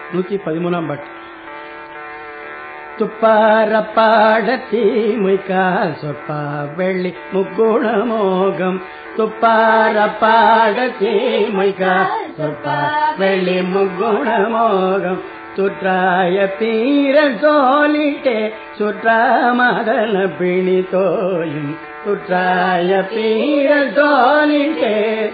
நூத்தி பதிமூணாம் பாட்டு துப்பார பாடத்தி முய்கா சொப்பா வெள்ளி முக்குண மோகம் துப்பார பாடத்தி முய்கா சொப்பா வெள்ளி முக்குண மோகம் சுற்றாய பீர சோலிட்டே சுற்றா மதன பிணி தோயும் சுற்றாய பீர சோலிட்டே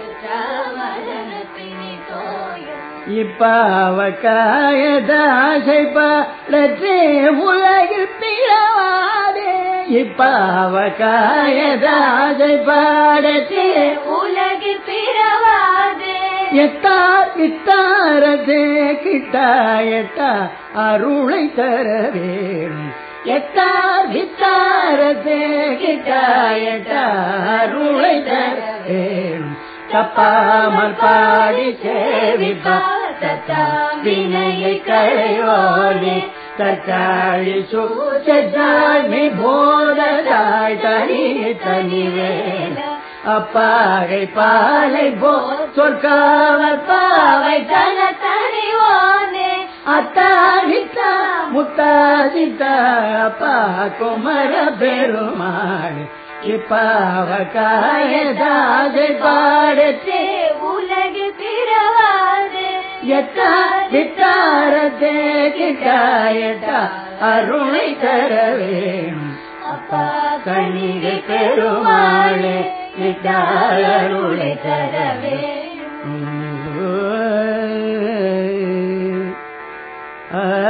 இப்பாவக்காய தாசை பாடத்தே உலகில் பிறவாதே இப்பாவக்காய தாசை பாடத்தே உலகில் பிறவாதே எத்தார் வித்தாரதே கிட்டாயட்டா அருளை தர வேணும் எத்தார் வித்தாரதே கிட்டாயட்டா அருளை தர வேணும் தப்பாமல் பாடி சேவிப்பா தத்தா வினையை களையோனே தற்காழி சூச்சாமி போததாய் தனி தனி வேல அப்பாகை பாலை போ சொற்காவல் பாவை தன தனிவோனே அத்தாடித்தா முத்தாதித்தா அப்பா குமர பெருமாள் இப்பாவகாய தாதை பாடத்தே உலகில் பிறவாதே எத்தா வித்தாரத்தே கிட்டாயட்டா அருளை தர வேணும் அப்பா கணிகை பெருமாளே கிட்டாய் அருளை தர வேணும் ஆ